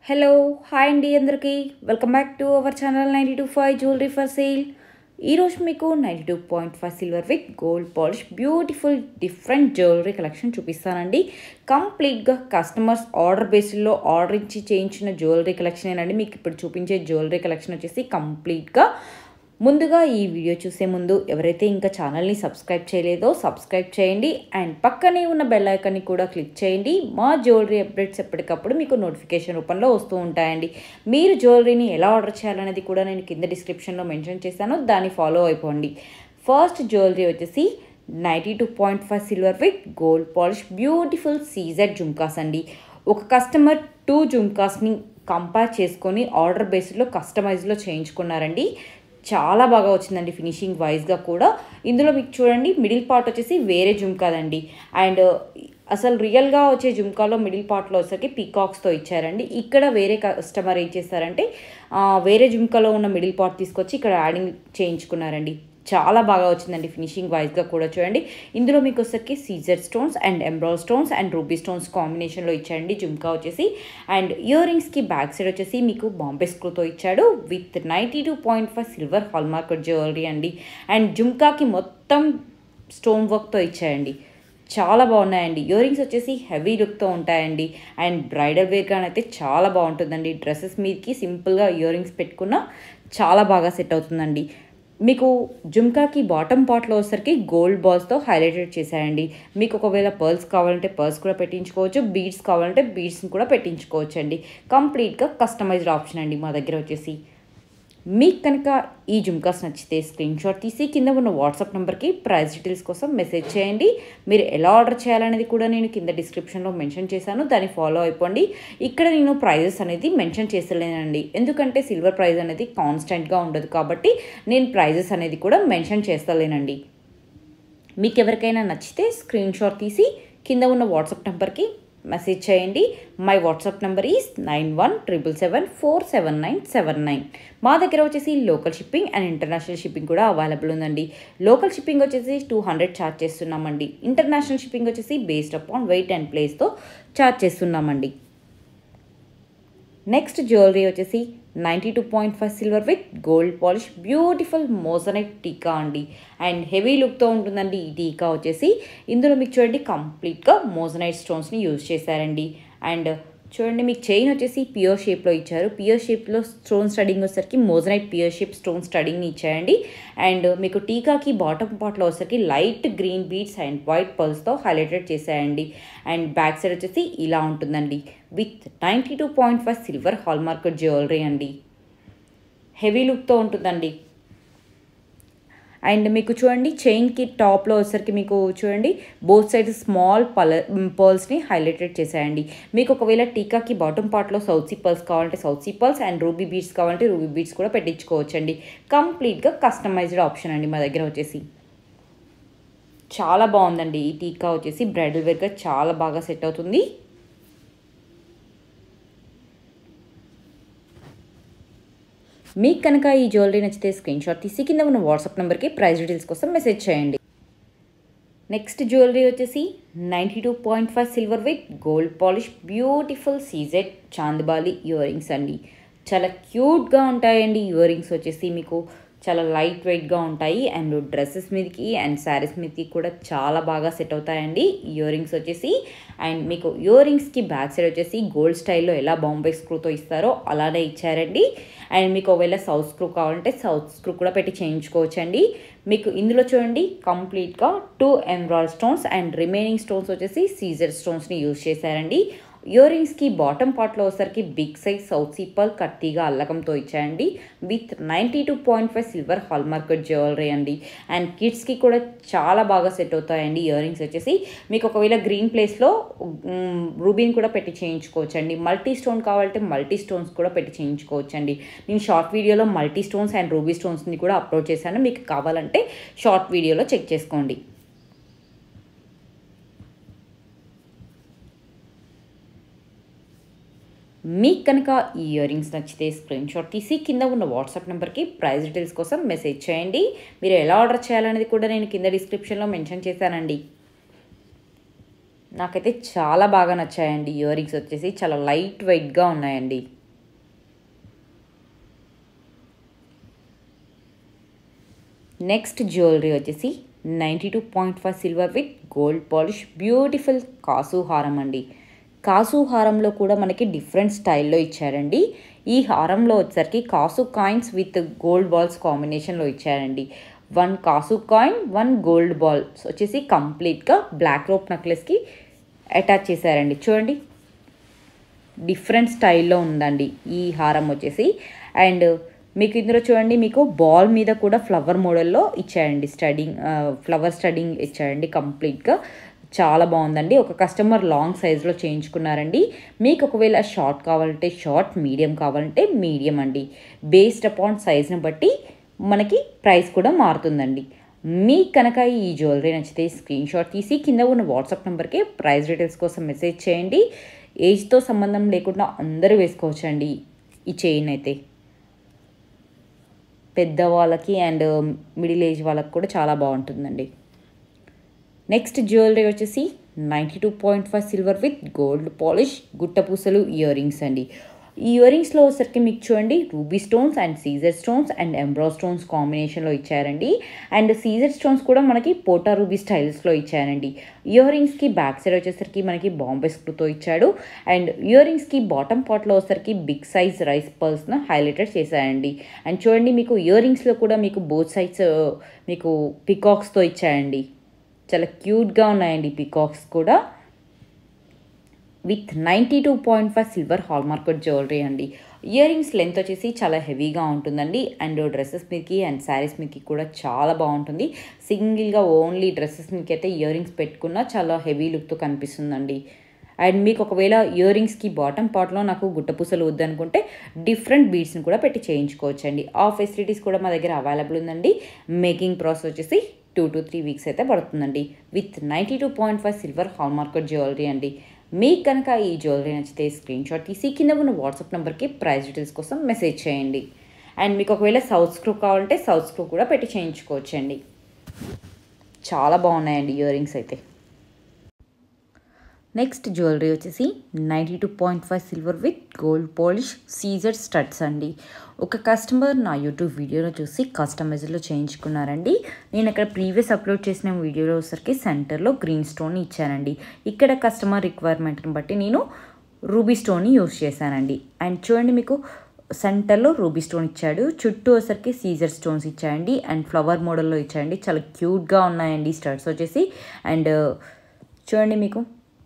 hello hi అండి అందరికీ welcome back to our channel ninety two five jewellery for sale ఈరోజు మీకు ninety two point five silver with gold polish beautiful different jewellery collection చూపిస్తానండి కంప్లీట్గా customers order బేస్లో order ఇచ్చి చేయించిన jewellery collection అండి మీకు ఇప్పుడు చూపించే జ్యువెలరీ కలెక్షన్ వచ్చేసి కంప్లీట్గా ముందుగా ఈ వీడియో చూసే ముందు ఎవరైతే ఇంకా ఛానల్ని సబ్స్క్రైబ్ చేయలేదో సబ్స్క్రైబ్ చేయండి అండ్ పక్కనే ఉన్న బెల్ ఐకాన్ని కూడా క్లిక్ చేయండి మా జ్యువెలరీ అప్డేట్స్ ఎప్పటికప్పుడు మీకు నోటిఫికేషన్ రూపంలో వస్తూ ఉంటాయండి మీరు జ్యువెలరీని ఎలా ఆర్డర్ చేయాలనేది కూడా నేను కింద డిస్క్రిప్షన్లో మెన్షన్ చేశాను దాన్ని ఫాలో అయిపోండి ఫస్ట్ జ్యువెలరీ వచ్చేసి ninety two point five silver with gold polish beautiful CZ jhumkas అండి ఒక కస్టమర్ టూ జుమ్కాస్ని కంపేర్ చేసుకొని ఆర్డర్ బేస్లో కస్టమైజ్లో చేయించుకున్నారండి చాలా బాగా వచ్చిందండి ఫినిషింగ్ వైజ్గా కూడా ఇందులో మీకు చూడండి మిడిల్ పార్ట్ వచ్చేసి వేరే జుమ్కాదండి అండ్ అసలు రియల్గా వచ్చే జుమ్కాలో మిడిల్ పార్ట్లో వచ్చేసరికి పీకాక్స్తో ఇచ్చారండి ఇక్కడ వేరే కస్టమర్ ఏం చేస్తారంటే ఆ, వేరే జుమ్కాలో ఉన్న మిడిల్ పార్ట్ తీసుకొచ్చి ఇక్కడ యాడింగ్ చేయించుకున్నారండి చాలా బాగా వచ్చిందండి ఫినిషింగ్ వైజ్గా కూడా చూడండి ఇందులో మీకు వచ్చేసరికి సీజర్ స్టోన్స్ అండ్ ఎంబ్రాల్ స్టోన్స్ అండ్ రూబీ స్టోన్స్ కాంబినేషన్లో ఇచ్చాడండి జుమ్కా వచ్చేసి అండ్ ఇయర్ రింగ్స్కి బ్యాక్ సైడ్ వచ్చేసి మీకు బాంబే స్క్రూతో ఇచ్చాడు with ninety two point five silver hallmark jewellery అండి అండ్ జుమ్కాకి మొత్తం స్టోన్ వర్క్తో ఇచ్చాయండి చాలా బాగున్నాయండి ఇయర్ రింగ్స్ వచ్చేసి హెవీ లుక్తో ఉంటాయండి అండ్ బ్రైడల్ వేర్గానైతే చాలా బాగుంటుందండి డ్రెస్సెస్ మీదకి సింపుల్గా ఇయర్ రింగ్స్ పెట్టుకున్నా చాలా బాగా సెట్ అవుతుందండి మీకు జుమ్కాకి బాటమ్ పార్ట్లో వచ్చేసరికి గోల్డ్ బాల్స్తో హైలైటెడ్ చేశాయండి మీకు ఒకవేళ పర్ల్స్ కావాలంటే పర్ల్స్ కూడా పెట్టించుకోవచ్చు బీడ్స్ కావాలంటే బీడ్స్ని కూడా పెట్టించుకోవచ్చు అండి కంప్లీట్గా కస్టమైజ్డ్ ఆప్షన్ అండి మా దగ్గర వచ్చేసి మీకు కనుక ఈ జుమ్కాస్ నచ్చితే స్క్రీన్ షాట్ తీసి కింద ఉన్న వాట్సాప్ నెంబర్కి ప్రైస్ డీటెయిల్స్ కోసం మెసేజ్ చేయండి మీరు ఎలా ఆర్డర్ చేయాలనేది కూడా నేను కింద డిస్క్రిప్షన్లో మెన్షన్ చేశాను దాన్ని ఫాలో అయిపోండి ఇక్కడ నేను ప్రైజెస్ అనేది మెన్షన్ చేసలేనండి ఎందుకంటే సిల్వర్ ప్రైస్ అనేది కాన్స్టెంట్గా ఉండదు కాబట్టి నేను ప్రైజెస్ అనేది కూడా మెన్షన్ చేస్తలేనండి మీకు ఎవరికైనా నచ్చితే స్క్రీన్ షాట్ తీసి కింద ఉన్న వాట్సాప్ నెంబర్కి మెసేజ్ చేయండి my WhatsApp number is nine one triple seven four seven nine seven nine మా దగ్గర వచ్చేసి local shipping and international shipping కూడా అవైలబుల్ ఉందండి లోకల్ షిప్పింగ్ వచ్చేసి టూ హండ్రెడ్ ఛార్జ్ చేస్తున్నామండి ఇంటర్నేషనల్ షిప్పింగ్ వచ్చేసి బేస్డ్ అపాన్ వెయిట్ అండ్ ప్లేస్తో ఛార్జ్ చేస్తున్నామండి నెక్స్ట్ జ్యువెలరీ వచ్చేసి ninety two point five silver with gold polish beautiful moissanite tikka అండి అండ్ హెవీ లుక్తో ఉంటుందండి ఈ టీకా వచ్చేసి ఇందులో మీకు చూడండి కంప్లీట్గా మోజనైట్ స్టోన్స్ని యూజ్ చేశారండి అండ్ చూడండి మీకు చైన్ వచ్చేసి పియర్ షేప్లో ఇచ్చారు పియర్ షేప్లో స్టోన్ స్టడింగ్ వచ్చేసరికి మోజనైట్ పియర్ షేప్ స్టోన్ స్టడింగ్ని ఇచ్చాయండి అండ్ మీకు టీకాకి బాటమ్ పార్ట్లో వచ్చేసరికి light green beads and white పర్ల్స్తో హైలైటెడ్ చేశాయండి అండ్ బ్యాక్ సైడ్ వచ్చేసి ఇలా ఉంటుందండి with ninety two point five silver hallmark jewellery అండి హెవీ లుక్తో ఉంటుందండి అండ్ మీకు చూడండి చైన్కి టాప్లో వచ్చేసరికి మీకు చూడండి బోత్ సైడ్ స్మాల్ పల పర్ల్స్ని హైలైటెడ్ చేశాయండి మీకు ఒకవేళ టీకాకి బాటమ్ పార్ట్లో సౌత్ సీ పర్ల్స్ కావాలంటే south sea pearls and ruby beads కావాలంటే రూబీ బీడ్స్ కూడా పెట్టించుకోవచ్చండి కంప్లీట్గా కస్టమైజ్డ్ ఆప్షన్ అండి మా దగ్గర వచ్చేసి చాలా బాగుందండి ఈ టీకా వచ్చేసి బ్రైడల్ వేర్గా చాలా బాగా సెట్ అవుతుంది మీకు కనుక ఈ జ్యువెలరీ నచ్చితే స్క్రీన్ షాట్ తీసి కింద ఉన్న వాట్సాప్ నెంబర్కి ప్రైస్ డీటెయిల్స్ కోసం మెసేజ్ చేయండి నెక్స్ట్ జ్యువెలరీ వచ్చేసి ninety two point five silver with gold polish beautiful CZ chandbali ear rings అండి చాలా క్యూట్గా ఉంటాయండి ఇయర్ రింగ్స్ వచ్చేసి మీకు చాలా లైట్ వెయిట్గా ఉంటాయి అండ్ డ్రెస్సెస్ మీదకి అండ్ శారీస్ మీదకి కూడా చాలా బాగా సెట్ అవుతాయండి ఇయర్ రింగ్స్ వచ్చేసి అండ్ మీకు ఇయర్ రింగ్స్కి బ్యాక్ సైడ్ వచ్చేసి గోల్డ్ స్టైల్లో ఎలా బాంబే స్క్రూతో ఇస్తారో అలానే ఇచ్చారండి అండ్ మీకు ఒకవేళ సౌత్ స్క్రూ కావాలంటే సౌత్ స్క్రూ కూడా పెట్టి చేయించుకోవచ్చండి మీకు ఇందులో చూడండి కంప్లీట్గా టూ ఎంబ్రాయిడ్ స్టోన్స్ అండ్ రిమైనింగ్ స్టోన్స్ వచ్చేసి సీజర్ స్టోన్స్ని యూజ్ చేశారండి ఇయర్ రింగ్స్కి బాటమ్ పార్ట్లో వచ్చేసరికి బిగ్ సైజ్ సౌత్ సీపల్ కత్తిగా అల్లకంతో ఇచ్చాయండి with ninety two point five silver hallmark jewellery అండి అండ్ కిడ్స్కి కూడా చాలా బాగా సెట్ అవుతాయండి ఇయర్ రింగ్స్ వచ్చేసి మీకు ఒకవేళ గ్రీన్ ప్లేస్లో రూబీన్ కూడా పెట్టి చేయించుకోవచ్చండి మల్టీ స్టోన్ కావాలంటే మల్టీ స్టోన్స్ కూడా పెట్టి చేయించుకోవచ్చండి నేను షార్ట్ వీడియోలో మల్టీ స్టోన్స్ అండ్ రూబీ స్టోన్స్ని కూడా అప్లోడ్ చేశాను మీకు కావాలంటే షార్ట్ వీడియోలో చెక్ చేసుకోండి మీకు కనుక ఈ ఇయర్ రింగ్స్ నచ్చితే స్క్రీన్ షాట్ తీసి కింద ఉన్న వాట్సాప్ నెంబర్కి ప్రైస్ డీటెయిల్స్ కోసం మెసేజ్ చేయండి మీరు ఎలా ఆర్డర్ చేయాలనేది కూడా నేను కింద డిస్క్రిప్షన్లో మెన్షన్ చేశానండి నాకైతే చాలా బాగా నచ్చాయండి ఇయర్ రింగ్స్ వచ్చేసి చాలా లైట్ వెయిట్గా ఉన్నాయండి నెక్స్ట్ జ్యువెలరీ వచ్చేసి ninety two point five silver with gold polish beautiful కాసు హారం అండి కాసు హారంలో కూడా మనకి డిఫరెంట్ స్టైల్లో ఇచ్చారండి ఈ హారంలో వచ్చేసరికి కాసు కాయిన్స్ విత్ గోల్డ్ బాల్స్ కాంబినేషన్లో ఇచ్చారండి వన్ కాసు కాయిన్ వన్ గోల్డ్ బాల్స్ వచ్చేసి కంప్లీట్గా బ్లాక్ రోప్ నెక్లెస్కి అటాచ్ చేశారండి చూడండి డిఫరెంట్ స్టైల్లో ఉందండి ఈ హారం వచ్చేసి అండ్ మీకు ఇందులో చూడండి మీకు బాల్ మీద కూడా ఫ్లవర్ మోడల్లో ఇచ్చాయండి స్టడింగ్ ఫ్లవర్ స్టడింగ్ ఇచ్చాయండి కంప్లీట్గా చాలా బాగుందండి ఒక కస్టమర్ లాంగ్ సైజులో చేయించుకున్నారండి మీకు ఒకవేళ షార్ట్ కావాలంటే షార్ట్ మీడియం కావాలంటే మీడియం అండి బేస్డ్ అపాన్ సైజ్ని బట్టి మనకి ప్రైస్ కూడా మారుతుందండి మీకు కనుక ఈ జ్యువెలరీ నచ్చితే స్క్రీన్ షాట్ తీసి కింద ఉన్న వాట్సాప్ నెంబర్కి ప్రైస్ డీటెయిల్స్ కోసం మెసేజ్ చేయండి ఏజ్తో సంబంధం లేకుండా అందరూ వేసుకోవచ్చండి ఈ చైన్ అయితే పెద్దవాళ్ళకి అండ్ మిడిల్ ఏజ్ వాళ్ళకి కూడా చాలా బాగుంటుందండి నెక్స్ట్ జ్యువెలరీ వచ్చేసి ninety two point five silver with gold polish గుట్టపూసలు ఇయర్ రింగ్స్ అండి ఈ ఇయర్ రింగ్స్లో వచ్చేసరికి మీకు చూడండి ruby stones and CZ stones and ఎంబ్రా స్టోన్స్ కాంబినేషన్లో ఇచ్చారండి అండ్ సీజర్ స్టోన్స్ కూడా మనకి పోటా రూబీ స్టైల్స్లో ఇచ్చారండి ఇయర్ రింగ్స్కి బ్యాక్ సైడ్ వచ్చేసరికి మనకి బాంబే స్క్రూతో ఇచ్చాడు అండ్ ఇయర్ రింగ్స్కి బాటమ్ పార్ట్లో వచ్చేసరికి బిగ్ సైజ్ రైస్ పర్స్ను హైలైటెడ్ చేశాయండి అండ్ చూడండి మీకు ఇయర్ రింగ్స్లో కూడా మీకు బోత్ సైడ్స్ మీకు పికాక్స్తో ఇచ్చాయండి చాలా క్యూట్గా ఉన్నాయండి పికాక్స్ కూడా with ninety two point five silver hallmark jewellery అండి ఇయర్ రింగ్స్ లెంత్ వచ్చేసి చాలా హెవీగా ఉంటుందండి అండ్ డ్రెస్సెస్ మీదకి అండ్ శారీస్ మీదకి కూడా చాలా బాగుంటుంది సింగిల్గా ఓన్లీ డ్రెస్సెస్ మీదకి అయితే ఇయర్ రింగ్స్ పెట్టుకున్నా చాలా హెవీ లుక్తో కనిపిస్తుందండి అండ్ మీకు ఒకవేళ ఇయర్ రింగ్స్కి బాటమ్ పార్ట్లో నాకు గుట్టపూసలు వద్దనుకుంటే డిఫరెంట్ బీడ్స్ని కూడా పెట్టి చేయించుకోవచ్చండి ఆ ఫెసిలిటీస్ కూడా మా దగ్గర అవైలబుల్ ఉందండి మేకింగ్ ప్రాసెస్ వచ్చేసి టూ టు త్రీ వీక్స్ అయితే పడుతుందండి with ninety two point five silver hallmark jewellery అండి మీకు కనుక ఈ జ్యువెలరీ నచ్చితే స్క్రీన్ షాట్ తీసి కింద ఉన్న వాట్సాప్ నెంబర్కి ప్రైస్ డీటెయిల్స్ కోసం మెసేజ్ చేయండి అండ్ మీకు ఒకవేళ సౌత్ స్క్రూ కావాలంటే సౌత్ స్క్రూ కూడా పెట్టి చేయించుకోవచ్చండి చాలా బాగున్నాయండి ఇయర్ రింగ్స్ అయితే నెక్స్ట్ జ్యువెలరీ వచ్చేసి ninety two point five silver with gold polish CZ studs అండి ఒక కస్టమర్ నా యూట్యూబ్ వీడియోలో చూసి కస్టమైజ్లో చేయించుకున్నారండి నేను అక్కడ ప్రీవియస్ అప్లోడ్ చేసిన వీడియోలో వచ్చరికి సెంటర్లో గ్రీన్ స్టోన్ ఇచ్చానండి ఇక్కడ కస్టమర్ రిక్వైర్మెంట్ని బట్టి నేను రూబీ స్టోన్ని యూస్ చేశానండి అండ్ చూడండి మీకు సెంటర్లో రూబీ స్టోన్ ఇచ్చాడు చుట్టూ వచ్చరికి సీజర్ స్టోన్స్ ఇచ్చాయండి అండ్ ఫ్లవర్ మోడల్లో ఇచ్చాయండి చాలా క్యూట్గా ఉన్నాయండి స్టడ్స్ వచ్చేసి అండ్ చూడండి మీకు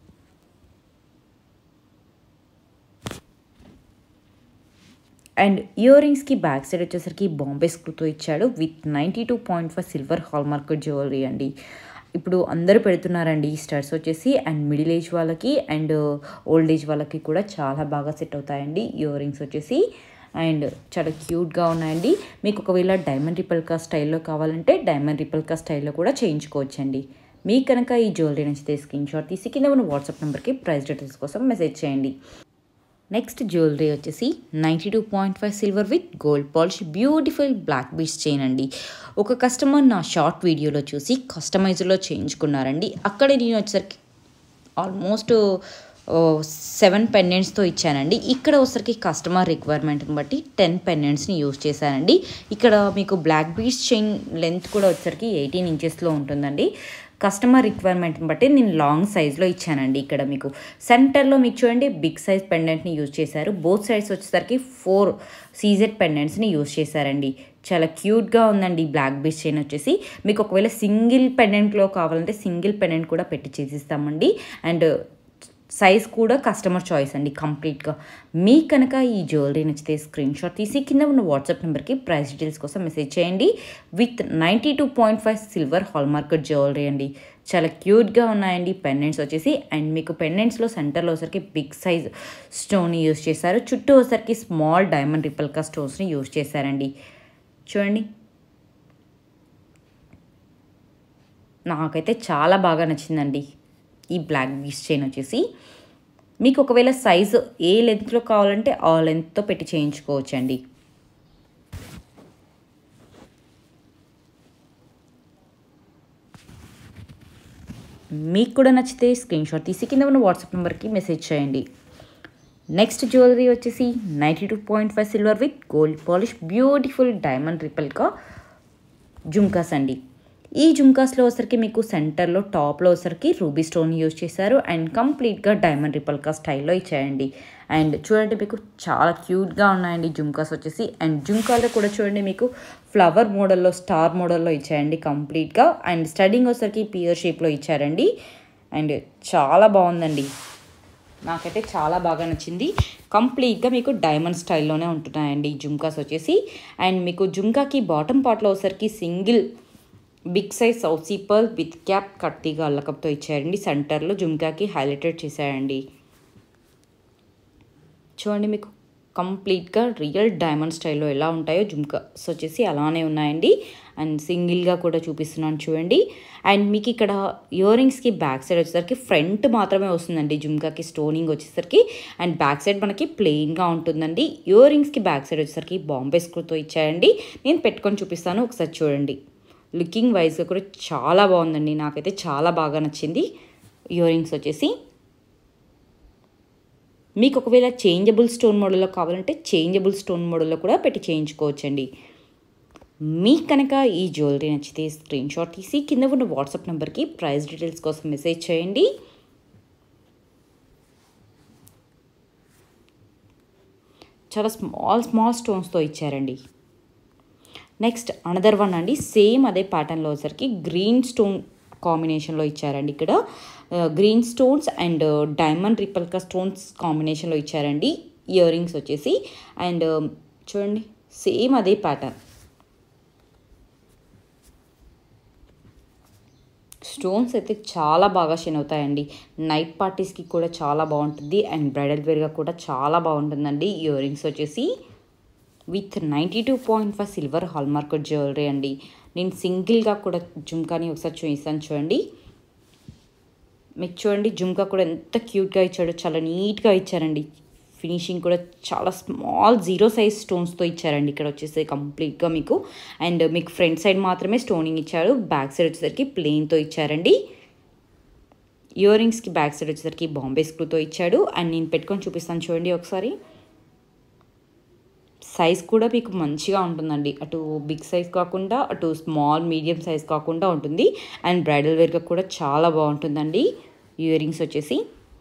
అండ్ ఇయర్ రింగ్స్కి బ్యాక్ సైడ్ వచ్చేసరికి బాంబే స్క్రూతో ఇచ్చాడు with ninety two point five silver hallmark jewellery అండి ఇప్పుడు అందరూ పెడుతున్నారండి ఈ స్టడ్స్ వచ్చేసి అండ్ మిడిల్ ఏజ్ వాళ్ళకి అండ్ ఓల్డ్ ఏజ్ వాళ్ళకి కూడా చాలా బాగా సెట్ అవుతాయండి ఇయర్ రింగ్స్ వచ్చేసి అండ్ చాలా క్యూట్గా ఉన్నాయండి మీకు ఒకవేళ డైమండ్ రిపల్కా స్టైల్లో కావాలంటే డైమండ్ రిపల్కా స్టైల్లో కూడా చేయించుకోవచ్చండి మీకు కనుక ఈ జ్యువెలరీ నచ్చితే స్క్రీన్ షాట్ తీసి కింద ఉన్న వాట్సాప్ నెంబర్కి ప్రైస్ డీటెయిల్స్ కోసం మెసేజ్ చేయండి నెక్స్ట్ జ్యువెలరీ వచ్చేసి ninety two point five silver with gold polish beautiful black beads chain అండి ఒక కస్టమర్ నా షార్ట్ వీడియోలో చూసి కస్టమైజ్లో చేయించుకున్నారండి అక్కడ నేను వచ్చేసరికి ఆల్మోస్ట్ సెవెన్ పెండెంట్స్తో ఇచ్చానండి ఇక్కడ వచ్చరికి కస్టమర్ రిక్వైర్మెంట్ని బట్టి టెన్ పెండెంట్స్ని యూజ్ చేశానండి ఇక్కడ మీకు బ్లాక్ బీడ్స్ చైన్ లెంత్ కూడా వచ్చరికి ఎయిటీన్ ఇంచెస్లో ఉంటుందండి కస్టమర్ రిక్వైర్మెంట్ని బట్టి నేను లాంగ్ సైజ్లో ఇచ్చానండి ఇక్కడ మీకు సెంటర్లో మీకు చూడండి బిగ్ సైజ్ పెండెంట్ని యూజ్ చేశారు బోత్ సైడ్స్ వచ్చేసరికి ఫోర్ సీజెడ్ పెండెంట్స్ని యూజ్ చేశారండి చాలా క్యూట్గా ఉందండి బ్లాక్ బీచ్ చైన్ వచ్చేసి మీకు ఒకవేళ సింగిల్ పెండెంట్లో కావాలంటే సింగిల్ పెండెంట్ కూడా పెట్టి చేసిస్తామండి అండ్ సైజ్ కూడా కస్టమర్ చాయిస్ అండి కంప్లీట్గా మీకు కనుక ఈ జ్యువెలరీ నచ్చితే స్క్రీన్ షాట్ తీసి కింద ఉన్న వాట్సాప్ నెంబర్కి ప్రైస్ డీటెయిల్స్ కోసం మెసేజ్ చేయండి with ninety two point five silver hallmark jewellery అండి చాలా క్యూట్గా ఉన్నాయండి పెండెంట్స్ వచ్చేసి అండ్ మీకు పెండెంట్స్లో సెంటర్లో వచ్చరికి బిగ్ సైజ్ స్టోన్ యూస్ చేశారు చుట్టూ వచ్చరికి స్మాల్ డైమండ్ రిపల్కా స్టోన్స్ని యూస్ చేశారండి చూడండి నాకైతే చాలా బాగా నచ్చిందండి ఈ బ్లాక్ బీస్ చైన్ వచ్చేసి మీకు ఒకవేళ సైజు ఏ లెంత్లో కావాలంటే ఆ లెంత్తో పెట్టి చేయించుకోవచ్చండి మీకు కూడా నచ్చితే స్క్రీన్ షాట్ తీసి కింద ఉన్న వాట్సాప్ నెంబర్కి మెసేజ్ చేయండి నెక్స్ట్ జ్యువెలరీ వచ్చేసి ninety two point five silver with gold polish beautiful diamond replica jhumkas అండి ఈ జుమ్కాస్లో వచ్చరికి మీకు సెంటర్లో టాప్లో వచ్చరికి రూబీ స్టోన్ యూజ్ చేశారు అండ్ కంప్లీట్గా డైమండ్ రిపల్కా స్టైల్లో ఇచ్చాయండి అండ్ చూడండి మీకు చాలా క్యూట్గా ఉన్నాయండి జుమ్కాస్ వచ్చేసి అండ్ జుమ్కాలో కూడా చూడండి మీకు ఫ్లవర్ మోడల్లో స్టార్ మోడల్లో ఇచ్చాయండి కంప్లీట్గా అండ్ స్టడింగ్ వచ్చరికి పియర్ షేప్లో ఇచ్చారండి అండ్ చాలా బాగుందండి నాకైతే చాలా బాగా నచ్చింది కంప్లీట్గా మీకు డైమండ్ స్టైల్లోనే ఉంటున్నాయండి ఈ జుమ్కాస్ వచ్చేసి అండ్ మీకు జుమ్కాకి బాటమ్ పార్ట్లో వచ్చరికి సింగిల్ బిగ్ సైజ్ సౌసీ పర్ల్ విత్ క్యాప్ కట్టిగా అల్లకప్తో ఇచ్చారండి సెంటర్లో జుమ్కాకి హైలైటెడ్ చేశారండి చూడండి మీకు కంప్లీట్గా రియల్ డైమండ్ స్టైల్లో ఎలా ఉంటాయో జుమ్కాస్ వచ్చేసి అలానే ఉన్నాయండి అండ్ సింగిల్గా కూడా చూపిస్తున్నాను చూడండి అండ్ మీకు ఇక్కడ ఇయర్ రింగ్స్కి బ్యాక్ సైడ్ వచ్చేసరికి ఫ్రంట్ మాత్రమే వస్తుందండి జుమ్కాకి స్టోనింగ్ వచ్చేసరికి అండ్ బ్యాక్ సైడ్ మనకి ప్లెయిన్గా ఉంటుందండి ఇయర్ రింగ్స్కి బ్యాక్ సైడ్ వచ్చేసరికి బాంబే స్క్రూతో ఇచ్చాయండి నేను పెట్టుకొని చూపిస్తాను ఒకసారి చూడండి లుకింగ్ వైజ్గా కూడా చాలా బాగుందండి నాకైతే చాలా బాగా నచ్చింది ఇయర్ రింగ్స్ వచ్చేసి మీకు ఒకవేళ చేంజబుల్ స్టోన్ మోడల్లో కావాలంటే చేంజబుల్ స్టోన్ మోడల్లో కూడా పెట్టి చేయించుకోవచ్చండి మీకు కనుక ఈ జ్యువెలరీ నచ్చితే స్క్రీన్ షాట్ తీసి కింద ఉన్న వాట్సాప్ నెంబర్కి ప్రైస్ డీటెయిల్స్ కోసం మెసేజ్ చేయండి చాలా స్మాల్ స్మాల్ స్టోన్స్తో ఇచ్చారండి నెక్స్ట్ అనదర్ వన్ అండి సేమ్ అదే ప్యాటర్న్లో వచ్చరికి గ్రీన్ స్టోన్ కాంబినేషన్లో ఇచ్చారండి ఇక్కడ green stones and diamond replica stones కాంబినేషన్లో ఇచ్చారండి ఇయర్ రింగ్స్ వచ్చేసి అండ్ చూడండి సేమ్ అదే ప్యాటర్న్ స్టోన్స్ అయితే చాలా బాగా షైన్ అవుతాయండి నైట్ పార్టీస్కి కూడా చాలా బాగుంటుంది అండ్ బ్రైడల్ వేర్గా కూడా చాలా బాగుంటుందండి ఇయర్ రింగ్స్ వచ్చేసి with ninety two point five silver hallmark jewellery అండి నేను సింగిల్గా కూడా జుమ్కాని ఒకసారి చూపిస్తాను చూడండి మీకు చూడండి జుమ్కా కూడా ఎంత క్యూట్గా ఇచ్చాడో చాలా నీట్గా ఇచ్చారండి ఫినిషింగ్ కూడా చాలా స్మాల్ జీరో సైజ్ స్టోన్స్తో ఇచ్చారండి ఇక్కడ వచ్చేసి కంప్లీట్గా మీకు అండ్ మీకు ఫ్రంట్ సైడ్ మాత్రమే స్టోనింగ్ ఇచ్చారు బ్యాక్ సైడ్ వచ్చేసరికి ప్లెయిన్తో ఇచ్చారండి ఇయర్ రింగ్స్కి బ్యాక్ సైడ్ వచ్చేసరికి బాంబే స్క్రూతో ఇచ్చాడు అండ్ నేను పెట్టుకొని చూపిస్తాను చూడండి ఒకసారి సైజ్ కూడా మీకు మంచిగా ఉంటుందండి అటు బిగ్ సైజ్ కాకుండా అటు స్మాల్ మీడియం సైజ్ కాకుండా ఉంటుంది అండ్ బ్రైడల్ వేర్గా కూడా చాలా బాగుంటుందండి ఇయర్ రింగ్స్ వచ్చేసి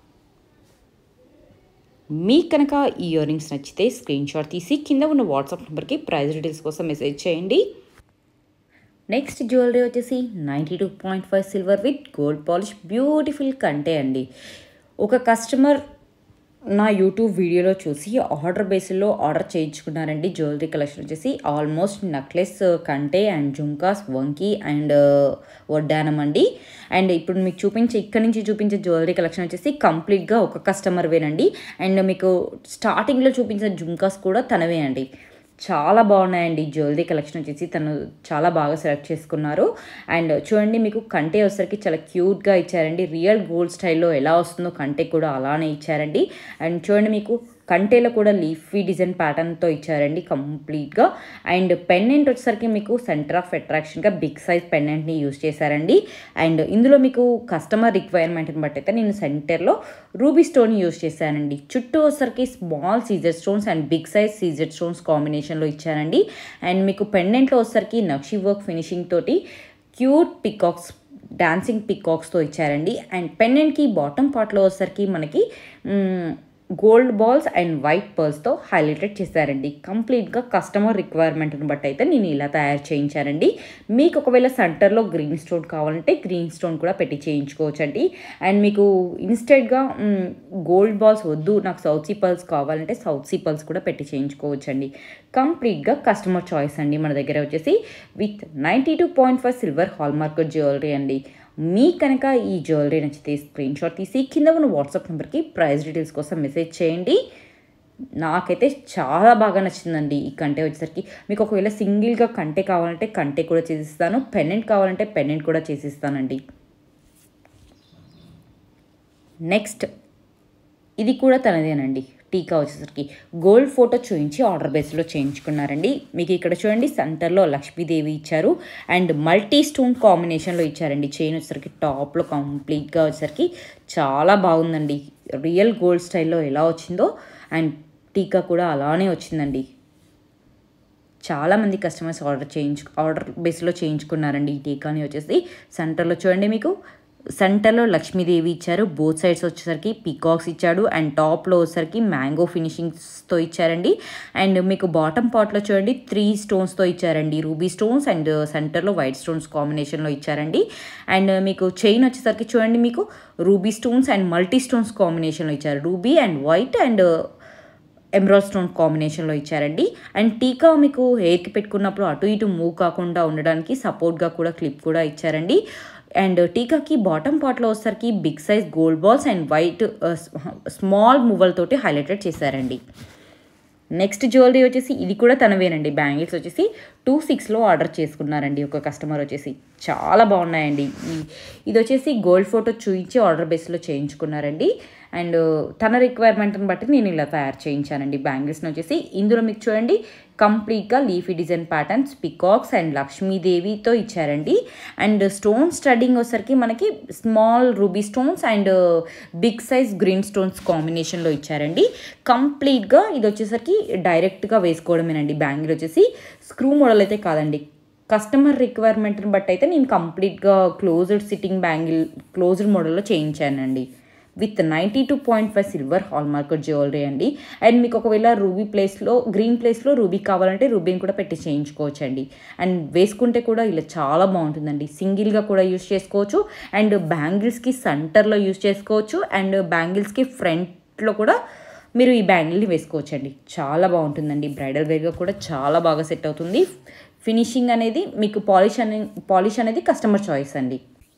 మీకు కనుక ఈ ఇయర్ రింగ్స్ నచ్చితే స్క్రీన్ షాట్ తీసి కింద ఉన్న వాట్సాప్ నెంబర్కి ప్రైస్ డీటెయిల్స్ కోసం మెసేజ్ చేయండి నెక్స్ట్ జ్యువెలరీ వచ్చేసి ninety two point five silver with gold polish beautiful కంటే అండి ఒక కస్టమర్ నా యూట్యూబ్ వీడియోలో చూసి ఆర్డర్ బేస్లో ఆర్డర్ చేయించుకున్నారండి జ్యువెలరీ కలెక్షన్ వచ్చేసి ఆల్మోస్ట్ నెక్లెస్ కంటే అండ్ జుంకాస్ వంకీ అండ్ వడ్డానం అండి అండ్ ఇప్పుడు మీకు చూపించే ఇక్కడ నుంచి చూపించే జ్యువెలరీ కలెక్షన్ వచ్చేసి కంప్లీట్గా ఒక కస్టమర్ వేనండి అండ్ మీకు స్టార్టింగ్లో చూపించిన జుంకాస్ కూడా తనవే అండి చాలా బాగున్నాయండి జ్యువెలరీ కలెక్షన్ వచ్చేసి తను చాలా బాగా సెలెక్ట్ చేసుకున్నారు అండ్ చూడండి మీకు కంటే వచ్చేసరికి చాలా క్యూట్గా ఇచ్చారండి రియల్ గోల్డ్ స్టైల్లో ఎలా వస్తుందో కంటే కూడా అలానే ఇచ్చారండి అండ్ చూడండి మీకు కంటేలో కూడా లీఫీ డిజైన్ ప్యాటర్న్తో ఇచ్చారండి కంప్లీట్గా అండ్ పెండెంట్ వచ్చేసరికి మీకు సెంటర్ ఆఫ్ అట్రాక్షన్గా బిగ్ సైజ్ పెండెంట్ని యూజ్ చేశారండి అండ్ ఇందులో మీకు కస్టమర్ రిక్వైర్మెంట్ని బట్టి అయితే నేను సెంటర్లో రూబీ స్టోన్ యూజ్ చేశానండి చుట్టూ వచ్చేసరికి small CZ stones and big size CZ stones కాంబినేషన్లో ఇచ్చారండి అండ్ మీకు పెండెంట్లో వచ్చేసరికి నక్షి వర్క్ ఫినిషింగ్ తోటి క్యూట్ పికాక్స్ డాన్సింగ్ పికాక్స్తో ఇచ్చారండి అండ్ పెండెంట్కి బాటమ్ పార్ట్లో వచ్చేసరికి మనకి గోల్డ్ బాల్స్ అండ్ వైట్ పర్ల్స్తో హైలైటెడ్ చేశారండి కంప్లీట్గా కస్టమర్ రిక్వైర్మెంట్ని బట్టి అయితే నేను ఇలా తయారు చేయించానండి మీకు ఒకవేళ సెంటర్లో గ్రీన్ స్టోన్ కావాలంటే గ్రీన్ స్టోన్ కూడా పెట్టి చేయించుకోవచ్చండి అండ్ మీకు ఇన్స్టెడ్గా గోల్డ్ బాల్స్ వద్దు నాకు సౌత్ సీ పర్ల్స్ కావాలంటే సౌత్ సీ పర్ల్స్ కూడా పెట్టి చేయించుకోవచ్చండి కంప్లీట్గా కస్టమర్ చాయిస్ అండి మన దగ్గర వచ్చేసి with ninety two point five silver hallmark jewellery అండి మీ కనుక ఈ జ్యువెలరీ నచ్చితే స్క్రీన్ షాట్ తీసి కింద ఉన్న వాట్సాప్ నెంబర్కి ప్రైస్ డీటెయిల్స్ కోసం మెసేజ్ చేయండి నాకైతే చాలా బాగా నచ్చిందండి ఈ కంటే వచ్చేసరికి మీకు ఒకవేళ సింగిల్గా కంటే కావాలంటే కంటే కూడా చేసిస్తాను పెండెంట్ కావాలంటే పెండెంట్ కూడా చేసిస్తానండి నెక్స్ట్ ఇది కూడా తనదేనండి టీకా వచ్చేసరికి గోల్డ్ ఫోటో చూపించి ఆర్డర్ బేస్లో చేయించుకున్నారండి మీకు ఇక్కడ చూడండి సెంటర్లో లక్ష్మీదేవి ఇచ్చారు అండ్ మల్టీ స్టోన్ కాంబినేషన్లో ఇచ్చారండి చైన్ వచ్చేసరికి టాప్లో కంప్లీట్గా వచ్చేసరికి చాలా బాగుందండి రియల్ గోల్డ్ స్టైల్లో ఎలా వచ్చిందో అండ్ టీకా కూడా అలానే వచ్చిందండి చాలామంది కస్టమర్స్ ఆర్డర్ చేయించు ఆర్డర్ బేస్లో చేయించుకున్నారండి ఈ టీకాని వచ్చేసి సెంటర్లో చూడండి మీకు సెంటర్లో లక్ష్మీదేవి ఇచ్చారు బోత్ సైడ్స్ వచ్చేసరికి పీకాక్స్ ఇచ్చాడు అండ్ టాప్లో వచ్చేసరికి మ్యాంగో ఫినిషింగ్స్తో ఇచ్చారండి అండ్ మీకు బాటమ్ పార్ట్లో చూడండి త్రీ స్టోన్స్తో ఇచ్చారండి రూబీ స్టోన్స్ అండ్ సెంటర్లో వైట్ స్టోన్స్ కాంబినేషన్లో ఇచ్చారండి అండ్ మీకు చైన్ వచ్చేసరికి చూడండి మీకు ruby stones and multi stones కాంబినేషన్లో ఇచ్చారు ruby and white and emerald stone కాంబినేషన్లో ఇచ్చారండి అండ్ టీకా మీకు హెయిర్కి పెట్టుకున్నప్పుడు అటు ఇటు మూవ్ కాకుండా ఉండడానికి సపోర్ట్గా కూడా క్లిప్ కూడా ఇచ్చారండి అండ్ టీకాకి బాటమ్ పార్ట్లో వచ్చేసరికి big size gold balls and white small మూవల్తోటి హైలైటెడ్ చేశారండి నెక్స్ట్ జ్యువెలరీ వచ్చేసి ఇది కూడా తనవేనండి బ్యాంగిల్స్ వచ్చేసి టూ సిక్స్లో ఆర్డర్ చేసుకున్నారండి ఒక కస్టమర్ వచ్చేసి చాలా బాగున్నాయండి ఈ ఇది వచ్చేసి గోల్డ్ ఫోటో చూపించి ఆర్డర్ బేస్లో చేయించుకున్నారండి అండ్ తన రిక్వైర్మెంట్ని బట్టి నేను ఇలా తయారు చేయించానండి బ్యాంగిల్స్ని వచ్చేసి ఇందులో మీకు చూడండి కంప్లీట్గా leafy design patterns peacocks and లక్ష్మీదేవితో ఇచ్చారండి అండ్ స్టోన్ స్టడ్డింగ్ వచ్చేసరికి మనకి small ruby stones and big size green stones కాంబినేషన్లో ఇచ్చారండి కంప్లీట్గా ఇది వచ్చేసరికి డైరెక్ట్గా వేసుకోవడమేనండి బ్యాంగిల్ వచ్చేసి స్క్రూ మోడల్ అయితే కాదండి కస్టమర్ రిక్వైర్మెంట్ని బట్టి అయితే నేను కంప్లీట్గా క్లోజ్డ్ సిట్టింగ్ బ్యాంగిల్ క్లోజ్డ్ మోడల్లో చేయించానండి with ninety two point five silver hallmark jewellery అండి అండ్ మీకు ఒకవేళ రూబీ ప్లేస్లో గ్రీన్ ప్లేస్లో రూబీ కావాలంటే రూబీని కూడా పెట్టి చేయించుకోవచ్చు అండి అండ్ వేసుకుంటే కూడా ఇలా చాలా బాగుంటుందండి సింగిల్గా కూడా యూస్ చేసుకోవచ్చు అండ్ బ్యాంగిల్స్కి సెంటర్లో యూస్ చేసుకోవచ్చు అండ్ బ్యాంగిల్స్కి ఫ్రంట్లో కూడా మీరు ఈ బ్యాంగిల్ని వేసుకోవచ్చండి చాలా బాగుంటుందండి బ్రైడల్ వేర్గా కూడా చాలా బాగా సెట్ అవుతుంది ఫినిషింగ్ అనేది మీకు పాలిష్ అనే పాలిష్ అనేది కస్టమర్ చాయిస్ అండి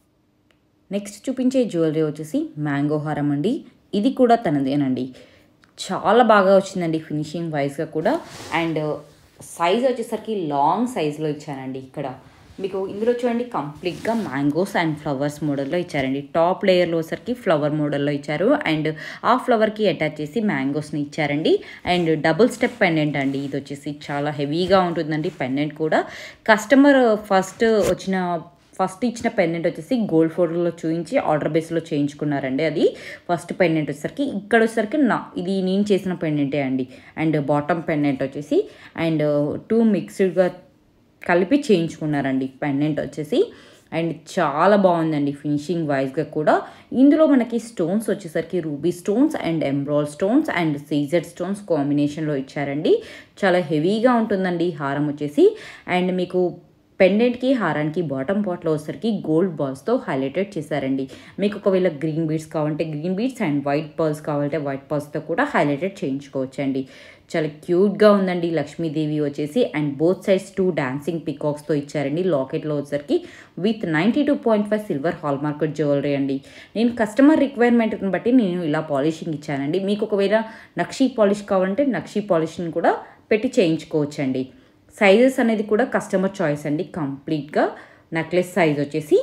నెక్స్ట్ చూపించే జ్యువెలరీ వచ్చేసి మ్యాంగో హారం అండి ఇది కూడా తనదేనండి చాలా బాగా వచ్చిందండి ఫినిషింగ్ వైజ్గా కూడా అండ్ సైజ్ వచ్చేసరికి లాంగ్ సైజ్లో ఇచ్చానండి ఇక్కడ మీకు ఇందులో చూడండి కంప్లీట్గా మ్యాంగోస్ అండ్ ఫ్లవర్స్ మోడల్లో ఇచ్చారండి టాప్ లేయర్లో వచ్చరికి ఫ్లవర్ మోడల్లో ఇచ్చారు అండ్ ఆ ఫ్లవర్కి అటాచ్ చేసి మ్యాంగోస్ని ఇచ్చారండి అండ్ డబుల్ స్టెప్ పెండెంట్ అండి ఇది వచ్చేసి చాలా హెవీగా ఉంటుందండి పెండెంట్ కూడా కస్టమర్ ఫస్ట్ వచ్చిన ఫస్ట్ ఇచ్చిన పెండెంట్ వచ్చేసి గోల్డ్ ఫోటోలో చూపించి ఆర్డర్ బేస్లో చేయించుకున్నారండి అది ఫస్ట్ పెండెంట్ వచ్చేసరికి ఇక్కడ వచ్చేసరికి నా ఇది నేను చేసిన పెండెంటే అండి అండ్ బాటమ్ పెండెంట్ వచ్చేసి అండ్ టూ మిక్స్డ్గా కలిపి చేయించుకున్నారండి పెండెంట్ వచ్చేసి అండ్ చాలా బాగుందండి ఫినిషింగ్ వైజ్గా కూడా ఇందులో మనకి స్టోన్స్ వచ్చేసరికి రూబీ స్టోన్స్ అండ్ ఎంబ్రాల్ స్టోన్స్ అండ్ సీజెడ్ స్టోన్స్ కాంబినేషన్లో ఇచ్చారండి చాలా హెవీగా ఉంటుందండి హారం వచ్చేసి అండ్ మీకు పెండెంట్కి హారానికి బాటమ్ పార్ట్లో వచ్చేసరికి గోల్డ్ బాల్స్తో హైలైటెడ్ చేశారండి మీకు ఒకవేళ గ్రీన్ బీడ్స్ కావాలంటే green beads and white pearls కావాలంటే వైట్ పర్ల్స్తో కూడా హైలైటెడ్ చేయించుకోవచ్చండి చాలా క్యూట్గా ఉందండి లక్ష్మీదేవి వచ్చేసి and both sides two dancing పికాక్స్తో ఇచ్చారండి లాకెట్లో వచ్చేసరికి with ninety two point five silver hallmark jewellery అండి నేను కస్టమర్ రిక్వైర్మెంట్ని బట్టి నేను ఇలా పాలిషింగ్ ఇచ్చానండి మీకు ఒకవేళ నక్షీ పాలిష్ కావాలంటే నక్షీ పాలిష్ని కూడా పెట్టి చేయించుకోవచ్చండి సైజెస్ అనేది కూడా కస్టమర్ చాయిస్ అండి కంప్లీట్గా నెక్లెస్ సైజ్ వచ్చేసి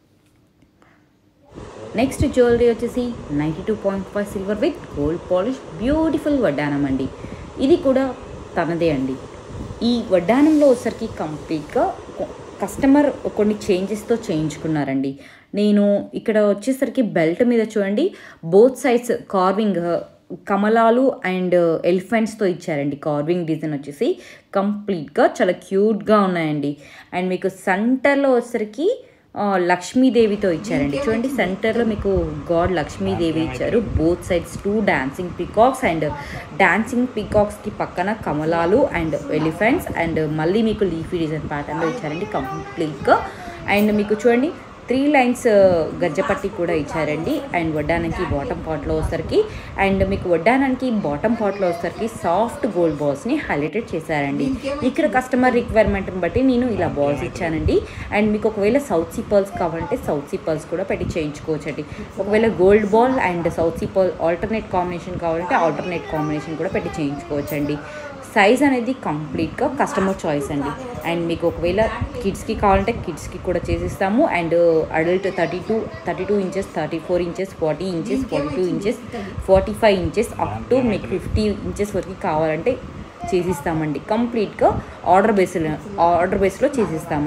నెక్స్ట్ జ్యువెలరీ వచ్చేసి ninety two point five silver with gold polish beautiful వడ్డానం అండి ఇది కూడా తనదే అండి ఈ వడ్డానంలో వచ్చరికి కంప్లీట్గా కస్టమర్ కొన్ని చేంజెస్తో చేయించుకున్నారండి నేను ఇక్కడ వచ్చేసరికి బెల్ట్ మీద చూడండి బోత్ సైడ్స్ కార్వింగ్ కమలాలు అండ్ ఎలిఫెంట్స్తో ఇచ్చారండి కార్వింగ్ డిజైన్ వచ్చేసి కంప్లీట్గా చాలా క్యూట్గా ఉన్నాయండి అండ్ మీకు సెంటర్లో వచ్చరికి లక్ష్మీదేవితో ఇచ్చారండి చూడండి సెంటర్లో మీకు గాడ్ లక్ష్మీదేవి ఇచ్చారు both sides two dancing peacocks and dancing పికాక్స్కి పక్కన కమలాలు అండ్ ఎలిఫెంట్స్ అండ్ మళ్ళీ మీకు లీఫీ డిజైన్ ప్యాటర్న్లో ఇచ్చారండి కంప్లీట్గా అండ్ మీకు చూడండి త్రీ లైన్స్ గజ్జపట్టి కూడా ఇచ్చారండి అండ్ వడ్డానానికి బాటమ్ పార్ట్లో వచ్చరికి అండ్ మీకు వడ్డానానికి బాటమ్ పార్ట్లో వచ్చరికి సాఫ్ట్ గోల్డ్ బాల్స్ని హైలైటెడ్ చేశారండి ఇక్కడ కస్టమర్ రిక్వైర్మెంట్ని బట్టి నేను ఇలా బాల్స్ ఇచ్చానండి అండ్ మీకు ఒకవేళ సౌత్ సీ పర్ల్స్ కావాలంటే సౌత్ సీ పర్ల్స్ కూడా పెట్టి చేయించుకోవచ్చండి ఒకవేళ gold ball and south sea pearl alternate combination కావాలంటే ఆల్టర్నేట్ కాంబినేషన్ కూడా పెట్టి చేయించుకోవచ్చండి సైజ్ అనేది కంప్లీట్గా కస్టమర్ చాయిస్ అండి అండ్ మీకు ఒకవేళ కిడ్స్కి కావాలంటే కిడ్స్కి కూడా చేసిస్తాము and adult thirty two thirty two inches thirty four inches forty inches forty two inches forty five inches up to మీకు ఫిఫ్టీ ఇంచెస్ వరకు కావాలంటే చేసిస్తామండి కంప్లీట్గా ఆర్డర్ బేస్లో ఆర్డర్ బేస్లో చేసిస్తామండి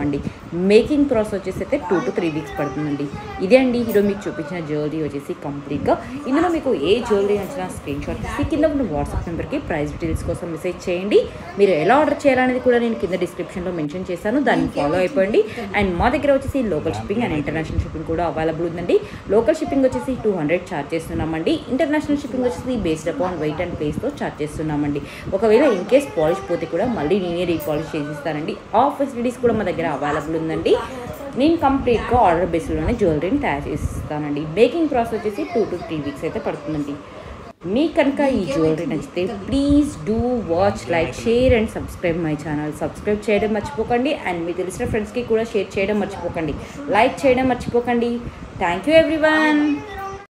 మేకింగ్ ప్రాసెస్ వచ్చేసి అయితే టూ టు త్రీ వీక్స్ పడుతుందండి ఇదే అండి ఈరోజు మీకు చూపించిన జ్యువెలరీ వచ్చేసి కంప్లీట్గా ఇందులో మీకు ఏ జ్యువెలరీ నచ్చిన స్క్రీన్ షాట్ తీసి కింద ఉన్న వాట్సాప్ నెంబర్కి ప్రైస్ డీటెయిల్స్ కోసం మెసేజ్ చేయండి మీరు ఎలా ఆర్డర్ చేయాలనేది కూడా నేను కింద డిస్క్రిప్షన్లో మెన్షన్ చేశాను దాన్ని ఫాలో అయిపోండి అండ్ మా దగ్గర వచ్చేసి local shipping and international shipping కూడా అవైలబుల్ ఉందండి లోకల్ షిప్పింగ్ వచ్చేసి టూ హండ్రెడ్ ఛార్జ్ చేస్తున్నామండి ఇంటర్నేషనల్ షిప్పింగ్ వచ్చేసి బేస్డ్ అపాన్ వెయిట్ అండ్ ప్లేస్తో ఛార్జ్ చేస్తున్నామండి ఒకవేళ ఇన్ కేస్ పాలిష్ పోతే కూడా మళ్ళీ నేనే రీపాలిష్ చేసిస్తానండి ఆ ఫెసిలిటీస్ కూడా మా దగ్గర అవైలబుల్ ఉందండి నేను కంప్లీట్గా ఆర్డర్ బేస్లోనే జ్యువెలరీని తయారు చేసిస్తానండి మేకింగ్ ప్రాసెస్ వచ్చేసి టూ టు త్రీ వీక్స్ అయితే పడుతుందండి మీకు కనుక ఈ జ్యువెలరీ నచ్చితే please do watch like share and subscribe my channel subscribe చేయడం మర్చిపోకండి అండ్ మీ తెలిసిన ఫ్రెండ్స్కి కూడా షేర్ చేయడం మర్చిపోకండి లైక్ చేయడం మర్చిపోకండి థ్యాంక్ యూ ఎవ్రీవన్